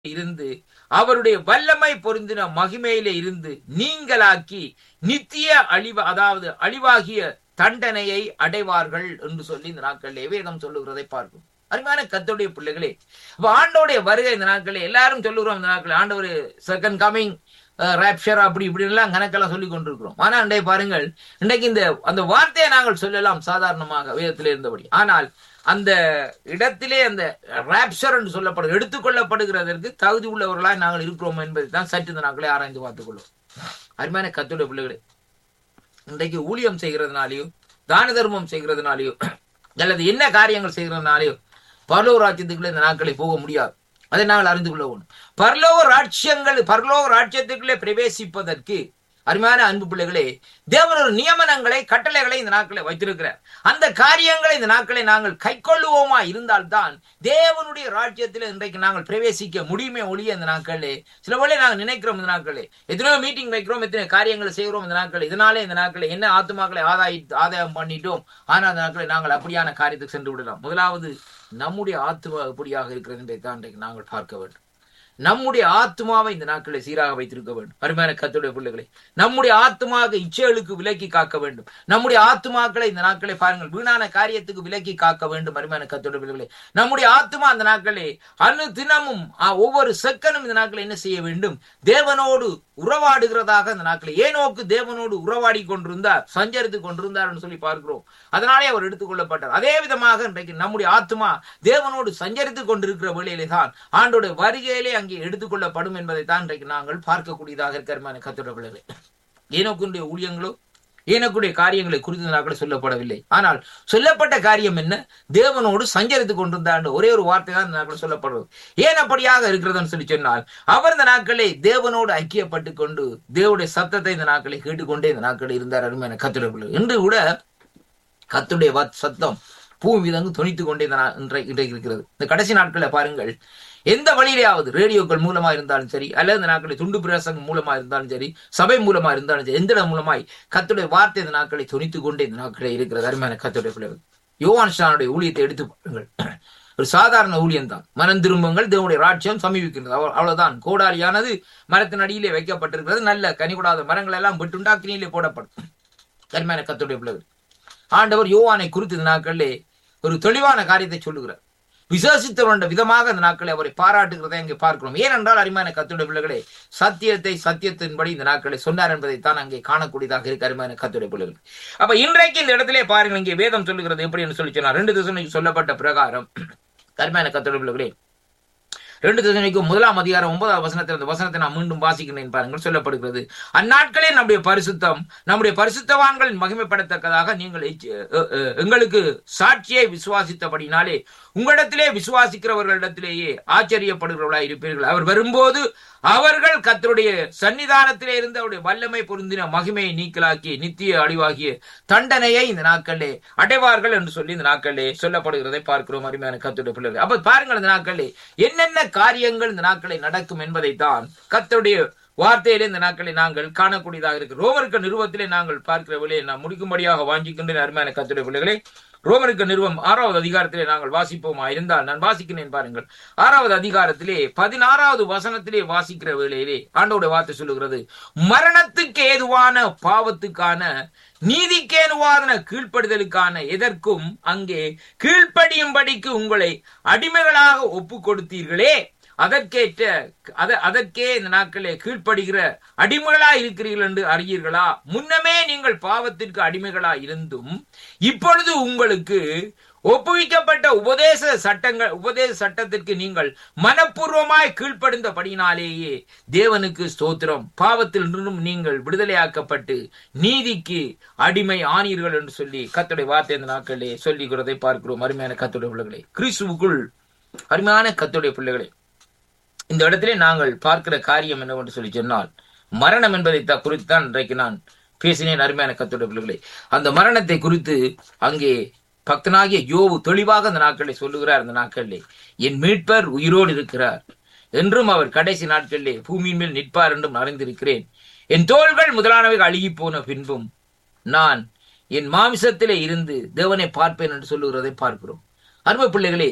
இருந்து அவருடைய வல்லமை பொருந்தின மகிமையிலே இருந்து நீங்களாக்கி நித்திய அழிவு அதாவது அழிவாகிய தண்டனையை அடைவார்கள் என்று சொல்லி இந்த நாட்களிலே வேதம் சொல்லுகிறதை பார்க்கும் அருமையான கத்தோடைய பிள்ளைகளே அப்ப ஆண்டோடைய வருகை இந்த நாட்களில் எல்லாரும் சொல்லுகிறோம் இந்த நாட்களில் ஆண்டவர் செகண்ட் கமிங் ராப்ஷர் அப்படி இப்படி எல்லாம் கணக்கெல்லாம் சொல்லி கொண்டிருக்கிறோம் ஆனா இன்றைய பாருங்கள் இன்றைக்கு இந்த அந்த வார்த்தையை நாங்கள் சொல்லலாம் சாதாரணமாக வேதத்தில் இருந்தபடி ஆனால் அந்த இடத்திலே அந்த ராப்ஷர் என்று சொல்லப்படும் எடுத்துக்கொள்ளப்படுகிறதற்கு தகுதி உள்ளவர்களாய் நாங்கள் இருக்கிறோம் என்பதை தான் சற்று இந்த நாங்களே ஆராய்ந்து பார்த்துக் கொள்வோம் அருமையான கத்துடைய பிள்ளைகளே இன்றைக்கு ஊழியம் செய்கிறதுனாலையோ தான தர்மம் செய்கிறதுனாலையோ அல்லது என்ன காரியங்கள் செய்கிறதுனாலையோ பரலோக ராஜ்யத்துக்குள்ளே இந்த நாட்களை போக முடியாது அதை நாங்கள் அறிந்து கொள்ள வேண்டும் பரலோக ராட்சியங்கள் பரலோக ராட்சியத்துக்குள்ளே பிரவேசிப்பதற்கு அருமையான அன்பு பிள்ளைகளே தேவன் ஒரு நியமனங்களை கட்டளைகளை இந்த நாட்களை வைத்திருக்கிறார் அந்த காரியங்களை இந்த நாட்களை நாங்கள் கைக்கொள்ளுவோமா இருந்தால்தான் தேவனுடைய ராஜ்யத்தில் இன்றைக்கு நாங்கள் பிரவேசிக்க முடியுமே ஒழிய இந்த நாட்களே சில வேளை நாங்கள் நினைக்கிறோம் இந்த நாட்களே எத்தனையோ மீட்டிங் வைக்கிறோம் எத்தனை காரியங்களை செய்கிறோம் இந்த நாட்கள் இதனாலே இந்த நாட்களை என்ன ஆத்துமாக்களை ஆதாய ஆதாயம் பண்ணிட்டோம் ஆனால் அந்த நாட்களை நாங்கள் அப்படியான காரியத்துக்கு சென்று விடலாம் முதலாவது நம்முடைய ஆத்மா எப்படியாக இருக்கிறது என்பதை தான் இன்றைக்கு நாங்கள் பார்க்க வேண்டும் நம்முடைய ஆத்மாவை இந்த நாட்களை சீராக வைத்திருக்க வேண்டும் அருமையான கத்துடைய பிள்ளைகளை நம்முடைய ஆத்மாக இச்சைகளுக்கு விலக்கி காக்க வேண்டும் நம்முடைய ஆத்மாக்களை இந்த நாட்களை பாருங்கள் வீணான காரியத்துக்கு விலக்கி காக்க வேண்டும் அருமையான கத்துடைய பிள்ளைகளை நம்முடைய ஆத்மா அந்த நாட்களே அணு தினமும் ஒவ்வொரு செகண்டும் இந்த நாட்களை என்ன செய்ய வேண்டும் தேவனோடு உறவாடுகிறதாக இந்த நாட்களை ஏனோக்கு தேவனோடு உறவாடி கொண்டிருந்தார் சஞ்சரித்து கொண்டிருந்தார் சொல்லி பார்க்கிறோம் அதனாலே அவர் எடுத்துக்கொள்ளப்பட்டார் அதே விதமாக இன்றைக்கு நம்முடைய ஆத்மா தேவனோடு சஞ்சரித்துக் கொண்டிருக்கிற வேளையிலே தான் ஆண்டோட வருகையிலே அங்கே எடுத்துக்கொள்ளப்படும் என்பதை தான் இன்றைக்கு நாங்கள் பார்க்கக்கூடியதாக இருக்கிறமான கத்துட பிள்ளைகளே ஏனோக்குடைய ஊழியங்களோ ஏனக்குடைய காரியங்களை குறித்து நாட்கள் சொல்லப்படவில்லை ஆனால் சொல்லப்பட்ட காரியம் என்ன தேவனோடு சஞ்சரித்துக் கொண்டிருந்தார் ஒரே ஒரு வார்த்தை தான் இந்த நாட்கள் சொல்லப்படுவது ஏன் அப்படியாக இருக்கிறதுன்னு சொல்லி சொன்னால் அவர் இந்த நாட்களை தேவனோடு ஐக்கியப்பட்டு கொண்டு தேவனுடைய சத்தத்தை இந்த நாட்களை கேட்டுக்கொண்டே இந்த நாட்களில் இருந்தார் அருமையான கத்துடைய இன்று கூட கத்துடைய சத்தம் பூமி தங்கு துணித்து கொண்டே இன்றைக்கு இருக்கிறது இந்த கடைசி நாட்களில் பாருங்கள் எந்த வழியிலேயாவது ரேடியோக்கள் மூலமா இருந்தாலும் சரி அல்லது இந்த நாட்களை துண்டு பிரசங்கம் மூலமா இருந்தாலும் சரி சபை மூலமா இருந்தாலும் சரி எந்த மூலமாய் கத்துடைய வார்த்தை இந்த நாட்களை துணித்து கொண்டே இந்த நாட்களே இருக்கிறது அருமையான கத்துடைய பிள்ளைகள் யோவான்ஷானுடைய ஊழியத்தை எடுத்து பாருங்கள் ஒரு சாதாரண ஊழியம் தான் மனம் திரும்புங்கள் தேவனுடைய ராட்சியம் சமீபிக்கின்றது அவ்வளவுதான் கோடாலியானது மரத்தின் அடியிலே வைக்கப்பட்டிருக்கிறது நல்ல கனிகூடாத மரங்கள் எல்லாம் விட்டுண்டா கிணியிலே போடப்படும் அருமையான கத்துடைய பிள்ளைகள் ஆண்டவர் யோவானை குறித்து இந்த நாட்களிலே ஒரு தெளிவான காரியத்தை சொல்லுகிறார் விசேஷித்த விதமாக அந்த நாட்களை அவரை பாராட்டுகிறதை அங்கே பார்க்கிறோம் ஏனென்றால் அருமையான கத்துடைய பிள்ளைகளே சத்தியத்தை சத்தியத்தின்படி இந்த நாட்களை சொன்னார் என்பதை தான் அங்கே காணக்கூடியதாக இருக்கு அருமையான கத்துடைய பிள்ளைகள் அப்ப இன்றைக்கு இந்த இடத்திலே பாருங்கள் இங்கே வேதம் சொல்லுகிறது எப்படி என்று சொல்லி சொன்னார் ரெண்டு திசைக்கு சொல்லப்பட்ட பிரகாரம் அருமையான கத்துடைய பிள்ளைகளே ரெண்டு திசைக்கும் முதலாம் அதிகாரம் ஒன்பதாவது வசனத்தில் அந்த வசனத்தை நான் மீண்டும் வாசிக்கிறேன் பாருங்கள் சொல்லப்படுகிறது அந்நாட்களே நம்முடைய பரிசுத்தம் நம்முடைய பரிசுத்தவான்கள் மகிமைப்படத்தக்கதாக நீங்கள் எங்களுக்கு சாட்சியை விசுவாசித்தபடினாலே உங்களிடத்திலே விசுவாசிக்கிறவர்களிடத்திலேயே ஆச்சரியப்படுகிறவர்களாய் இருப்பீர்கள் அவர் வரும்போது அவர்கள் கத்தருடைய சன்னிதானத்திலே இருந்து அவருடைய வல்லமை பொருந்தின மகிமையை நீக்கலாக்கி நித்திய அழிவாகிய தண்டனையை இந்த நாட்களிலே அடைவார்கள் என்று சொல்லி இந்த நாட்களிலே சொல்லப்படுகிறதை பார்க்கிறோம் அருமையான கத்துடைய பிள்ளைகள் அப்ப பாருங்கள் இந்த நாட்களிலே என்னென்ன காரியங்கள் இந்த நாட்களை நடக்கும் என்பதைத்தான் கத்தருடைய வார்த்தையிலே இந்த நாட்களை நாங்கள் காணக்கூடியதாக இருக்கு ரோமருக்கு நிறுவத்திலே நாங்கள் பார்க்கிற வழியை நான் முடிக்கும்படியாக வாங்கிக்கின்ற அருமையான கத்துடைய பிள்ளைகளே ரோமருக்கு நிறுவம் ஆறாவது அதிகாரத்திலே நாங்கள் வாசிப்போமா இருந்தால் நான் வாசிக்கிறேன் பாருங்கள் ஆறாவது அதிகாரத்திலே பதினாறாவது வசனத்திலே வாசிக்கிற வேளையிலே ஆண்டோட வார்த்தை சொல்லுகிறது மரணத்துக்கு ஏதுவான பாவத்துக்கான நீதிக்கேனுவாதன கீழ்ப்படுதலுக்கான எதற்கும் அங்கே கீழ்ப்படியும்படிக்கு உங்களை அடிமைகளாக ஒப்பு கொடுத்தீர்களே அதற்கேற்ற அத அதற்கே இந்த நாட்களே கீழ்ப்படுகிற அடிமைகளா இருக்கிறீர்கள் என்று அறியீர்களா முன்னமே நீங்கள் பாவத்திற்கு அடிமைகளா இருந்தும் இப்பொழுது உங்களுக்கு ஒப்புவிக்கப்பட்ட உபதேச சட்டங்கள் உபதேச சட்டத்திற்கு நீங்கள் மனப்பூர்வமாய் கீழ்ப்படுந்தபடினாலேயே தேவனுக்கு ஸ்தோத்திரம் பாவத்தில் இருந்தும் நீங்கள் விடுதலையாக்கப்பட்டு நீதிக்கு அடிமை ஆனீர்கள் என்று சொல்லி கத்துடைய வார்த்தை இந்த நாட்களே சொல்லிக்கிறதை பார்க்கிறோம் அருமையான கத்துடைய பிள்ளைகளே கிறிஸ்துவுக்குள் அருமையான கத்துடைய பிள்ளைகளே இந்த இடத்திலே நாங்கள் பார்க்கிற காரியம் என்னவென்று சொல்லி சொன்னால் மரணம் என்பதை குறித்து தான் இன்றைக்கு நான் பேசினேன் அருமையான கத்துடைய பிள்ளைகளை அந்த மரணத்தை குறித்து அங்கே பக்தனாகிய யோவு தெளிவாக அந்த நாட்களை சொல்லுகிறார் அந்த நாட்களிலே என் மீட்பர் உயிரோடு இருக்கிறார் என்றும் அவர் கடைசி நாட்களிலே பூமியின் மேல் நிற்பார் என்றும் அறிந்திருக்கிறேன் என் தோள்கள் முதலானவை அழுகி போன பின்பும் நான் என் மாமிசத்திலே இருந்து தேவனை பார்ப்பேன் என்று சொல்லுகிறதை பார்க்கிறோம் அருமை பிள்ளைகளே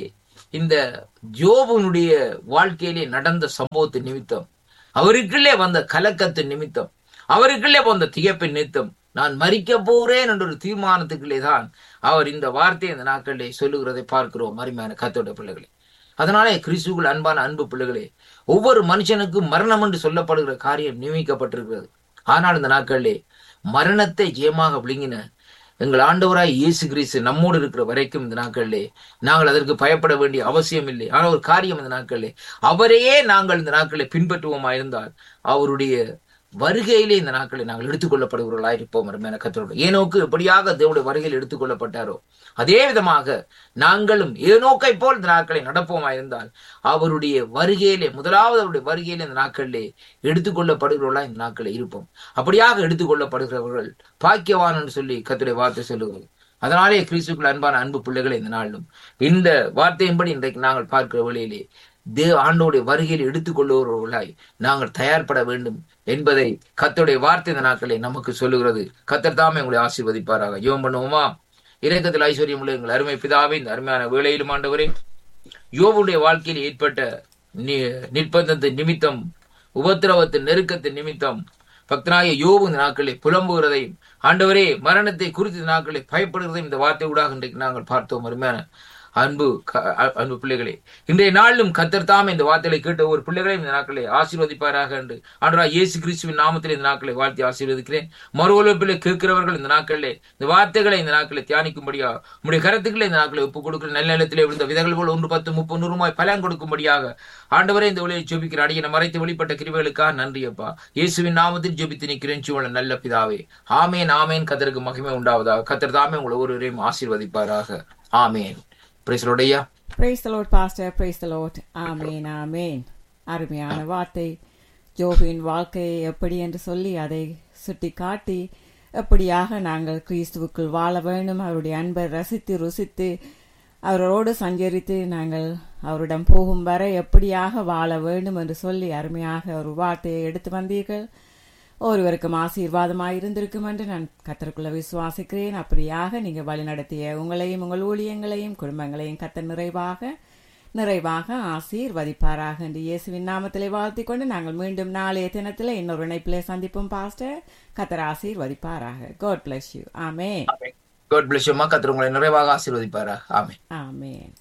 இந்த ஜோபனுடைய வாழ்க்கையிலே நடந்த சம்பவத்தின் நிமித்தம் அவருக்குள்ளே வந்த கலக்கத்தின் நிமித்தம் அவருக்குள்ளே வந்த திகைப்பின் நிமித்தம் நான் மறிக்க போறேன் என்ற ஒரு தீர்மானத்துக்குள்ளே தான் அவர் இந்த வார்த்தையை இந்த நாட்களிலே சொல்லுகிறதை பார்க்கிறோம் மரிமையான கத்தோட பிள்ளைகளே அதனாலே கிறிஸ்துக்குள் அன்பான அன்பு பிள்ளைகளே ஒவ்வொரு மனுஷனுக்கும் மரணம் என்று சொல்லப்படுகிற காரியம் நியமிக்கப்பட்டிருக்கிறது ஆனால் இந்த நாட்களிலே மரணத்தை ஜெயமாக விழுங்கின எங்கள் ஆண்டவராய் இயேசு கிறிஸ்து நம்மோடு இருக்கிற வரைக்கும் இந்த நாட்களிலே நாங்கள் அதற்கு பயப்பட வேண்டிய அவசியம் இல்லை ஆனால் ஒரு காரியம் இந்த நாட்களிலே அவரையே நாங்கள் இந்த நாட்களை பின்பற்றுவோமா இருந்தால் அவருடைய வருகையிலே இந்த நாட்களை நாங்கள் எடுத்துக்கொள்ளப்படுகிறவர்களாக இருப்போம் அருமையான கத்தரோடு ஏனோக்கு எப்படியாக தேவனுடைய வருகையில் எடுத்துக்கொள்ளப்பட்டாரோ அதே விதமாக நாங்களும் ஏனோக்கை போல் இந்த நாட்களை நடப்போமா இருந்தால் அவருடைய வருகையிலே முதலாவது அவருடைய வருகையிலே இந்த நாட்களிலே எடுத்துக்கொள்ளப்படுகிறவர்களா இந்த நாட்களை இருப்போம் அப்படியாக எடுத்துக்கொள்ளப்படுகிறவர்கள் பாக்கியவான் என்று சொல்லி கத்துடைய வார்த்தை சொல்லுகிறது அதனாலே கிறிஸ்துக்குள் அன்பான அன்பு பிள்ளைகளை இந்த நாளிலும் இந்த வார்த்தையின்படி இன்றைக்கு நாங்கள் பார்க்கிற வழியிலே தே ஆண்டோடைய வருகையில் எடுத்துக்கொள்ளுகிறவர்களாய் நாங்கள் தயார்பட வேண்டும் என்பதை கத்தோடைய வார்த்தை இந்த நாட்களை நமக்கு சொல்லுகிறது கத்தர் தாமே உங்களை ஆசீர்வதிப்பாராக யோம் பண்ணுவோமா இறக்கத்தில் ஐஸ்வர்யம் உள்ள எங்கள் அருமை பிதாவே இந்த அருமையான வேளையிலும் ஆண்டவரே யோவுடைய வாழ்க்கையில் ஏற்பட்ட நிர்பந்தத்தின் நிமித்தம் உபத்திரவத்தின் நெருக்கத்தின் நிமித்தம் பக்தனாகிய யோபு இந்த நாட்களை புலம்புகிறதையும் ஆண்டவரே மரணத்தை குறித்து இந்த நாட்களை பயப்படுகிறதையும் இந்த வார்த்தை ஊடாக இன்றைக்கு நாங்கள் பார்த்தோம் அருமையான அன்பு அன்பு பிள்ளைகளே இன்றைய நாளிலும் கத்தர் தாமே இந்த வார்த்தைகளை கேட்ட ஒரு பிள்ளைகளையும் இந்த நாட்களை ஆசீர்வதிப்பாராக என்று ஆண்டரா இயேசு கிறிஸ்துவின் நாமத்தில் இந்த நாட்களை வாழ்த்தி ஆசீர்வதிக்கிறேன் மறுவலப்பில் கேட்கிறவர்கள் இந்த நாட்களிலே இந்த வார்த்தைகளை இந்த நாட்களை தியானிக்கும்படியாக உங்களுடைய கருத்துக்களை இந்த நாட்களை ஒப்புக் கொடுக்கிற நல்ல நிலத்திலே விழுந்த விதங்கள் போல் ஒன்று பத்து முப்பது நூறுமாய் பலன் கொடுக்கும்படியாக ஆண்டவரை இந்த உலகை ஜெபிக்கிற அடியனை மறைத்து வெளிப்பட்ட கிருவைகளுக்காக நன்றி அப்பா இயேசுவின் நாமத்தில் ஜெபித்து நிற்கிறேன் சூழல் நல்ல பிதாவே ஆமேன் ஆமேன் கத்தருக்கு மகிமை உண்டாவதாக கத்தர் தாமே உங்களை ஒருவரையும் ஆசீர்வதிப்பாராக ஆமேன் பிரைஸ்லோடையா praise the Lord pastor praise the Lord ஆமேன் ஆமேன் அருமையான வார்த்தை ஜோபின் வாழ்க்கையை எப்படி என்று சொல்லி அதை சுட்டி காட்டி எப்படியாக நாங்கள் கிறிஸ்துவுக்குள் வாழ வேண்டும் அவருடைய அன்பை ரசித்து ருசித்து அவரோடு சஞ்சரித்து நாங்கள் அவரிடம் போகும் வரை எப்படியாக வாழ வேண்டும் என்று சொல்லி அருமையாக ஒரு வார்த்தையை எடுத்து வந்தீர்கள் ஒருவருக்கும் ஆசீர்வாதமாக இருந்திருக்கும் என்று நான் கத்தருக்குள்ள விசுவாசிக்கிறேன் அப்படியாக நீங்கள் வழிநடத்திய உங்களையும் உங்கள் ஊழியங்களையும் குடும்பங்களையும் கத்த நிறைவாக நிறைவாக ஆசீர்வதிப்பாராக என்று இயேசுவின் நாமத்திலே வாழ்த்தி கொண்டு நாங்கள் மீண்டும் நாளைய தினத்தில் இன்னொரு இணைப்பிலே சந்திப்போம் பாஸ்டர் கத்தர் ஆசீர்வதிப்பாராக காட் பிளஸ் யூ ஆமே காட் பிளஸ் யூ கத்தர் உங்களை நிறைவாக ஆசீர்வதிப்பாராக ஆமே ஆமேன்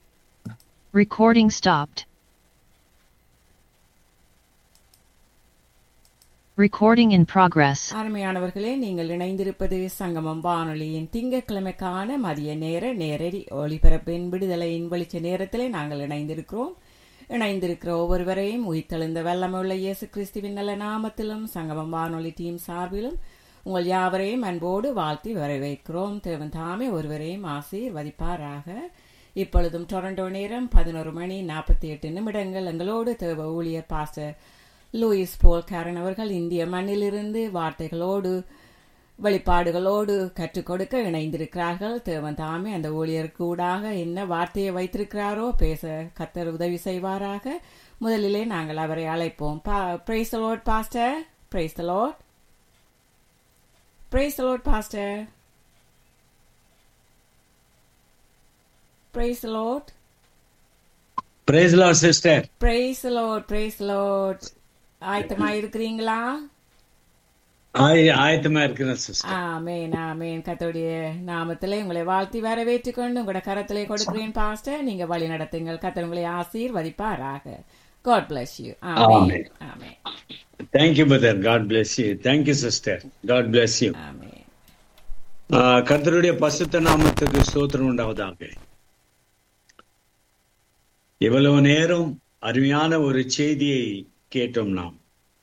Recording stopped. Recording in progress. அருமையானவர்களே நீங்கள் இணைந்திருப்பது சங்கமம் வானொலியின் திங்கட்கிழமைக்கான மதிய நேர நேரடி ஒளிபரப்பின் விடுதலையின் வெளிச்ச நேரத்திலே நாங்கள் இணைந்திருக்கிறோம் இணைந்திருக்கிற ஒவ்வொருவரையும் உயிர்த்தெழுந்த வல்லமுள்ள இயேசு கிறிஸ்துவின் நல்ல நாமத்திலும் சங்கமம் வானொலி டீம் சார்பிலும் உங்கள் யாவரையும் அன்போடு வாழ்த்தி வரவேற்கிறோம் தேவன் தாமே ஒருவரையும் ஆசீர்வதிப்பாராக இப்பொழுதும் டொரண்டோ நேரம் பதினோரு மணி நாற்பத்தி எட்டு நிமிடங்கள் எங்களோடு தேவ ஊழியர் பாஸ்டர் லூயிஸ் போல் கேரன் அவர்கள் இந்திய மண்ணிலிருந்து வார்த்தைகளோடு வெளிப்பாடுகளோடு கற்றுக் கொடுக்க இணைந்திருக்கிறார்கள் தேவன் தாமே அந்த ஊழியருக்கு ஊடாக என்ன வார்த்தையை வைத்திருக்கிறாரோ பேச கத்தர் உதவி செய்வாராக முதலிலே நாங்கள் அவரை அழைப்போம் praise lord pastor praise lord praise lord pastor praise lord praise lord sister praise lord praise lord ஆயத்தமா இருக்கிறீங்களா ஆயத்தமா இருக்கிறேன் சிஸ்டர் ஆமேன் ஆமேன் கத்தோடைய நாமத்திலே உங்களை வாழ்த்தி வரவேற்றுக் கொண்டு உங்களோட கரத்திலே கொடுக்கிறேன் பாஸ்டர் நீங்க வழி நடத்துங்கள் கத்தர் உங்களை ஆசீர்வதிப்பாராக காட் பிளஸ் யூ ஆமேன் ஆமேன் thank you brother God bless you thank you sister God bless you ஆமேன் கர்த்தருடைய பசுத்த நாமத்துக்கு ஸ்தோத்திரம் உண்டாவதாக இவ்வளவு நேரம் அருமையான ஒரு செய்தியை கேட்டோம் நாம்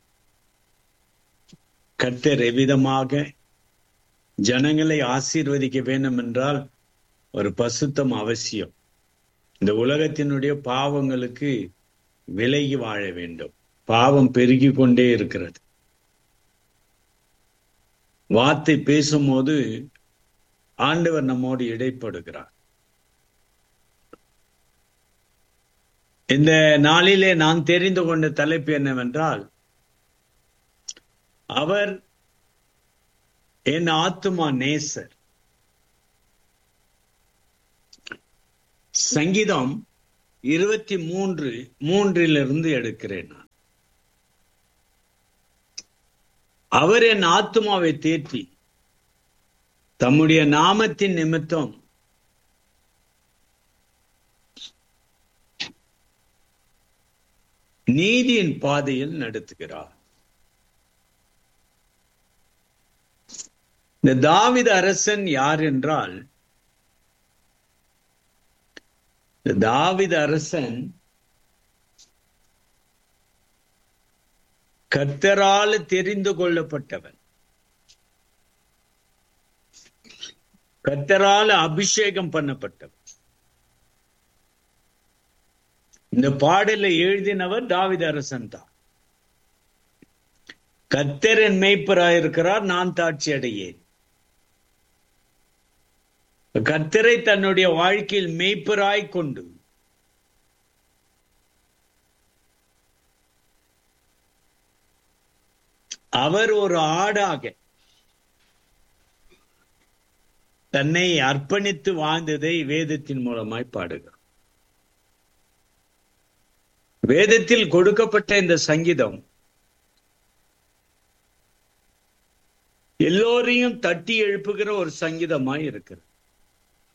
கர்த்தர் எவ்விதமாக ஜனங்களை ஆசீர்வதிக்க வேண்டும் என்றால் ஒரு பசுத்தம் அவசியம் இந்த உலகத்தினுடைய பாவங்களுக்கு விலகி வாழ வேண்டும் பாவம் பெருகி கொண்டே இருக்கிறது வார்த்தை பேசும்போது ஆண்டவர் நம்மோடு இடைப்படுகிறார் இந்த நாளிலே நான் தெரிந்து கொண்ட தலைப்பு என்னவென்றால் அவர் என் ஆத்துமா நேசர் சங்கீதம் இருபத்தி மூன்று மூன்றிலிருந்து எடுக்கிறேன் நான் அவர் என் ஆத்மாவை தேற்றி தம்முடைய நாமத்தின் நிமித்தம் நீதியின் பாதையில் நடத்துகிறார் இந்த தாவித அரசன் யார் என்றால் இந்த தாவித அரசன் கர்த்தரால் தெரிந்து கொள்ளப்பட்டவன் கர்த்தரால் அபிஷேகம் பண்ணப்பட்டவன் இந்த பாடலை எழுதினவர் தாவித அரசன் தான் கர்த்தரன் மெய்ப்பராயிருக்கிறார் நான் தாட்சி அடையேன் கர்த்தரை தன்னுடைய வாழ்க்கையில் மெய்ப்பராய் கொண்டு அவர் ஒரு ஆடாக தன்னை அர்ப்பணித்து வாழ்ந்ததை வேதத்தின் மூலமாய் பாடுகிறார் வேதத்தில் கொடுக்கப்பட்ட இந்த சங்கீதம் எல்லோரையும் தட்டி எழுப்புகிற ஒரு சங்கீதமாய் இருக்கிறது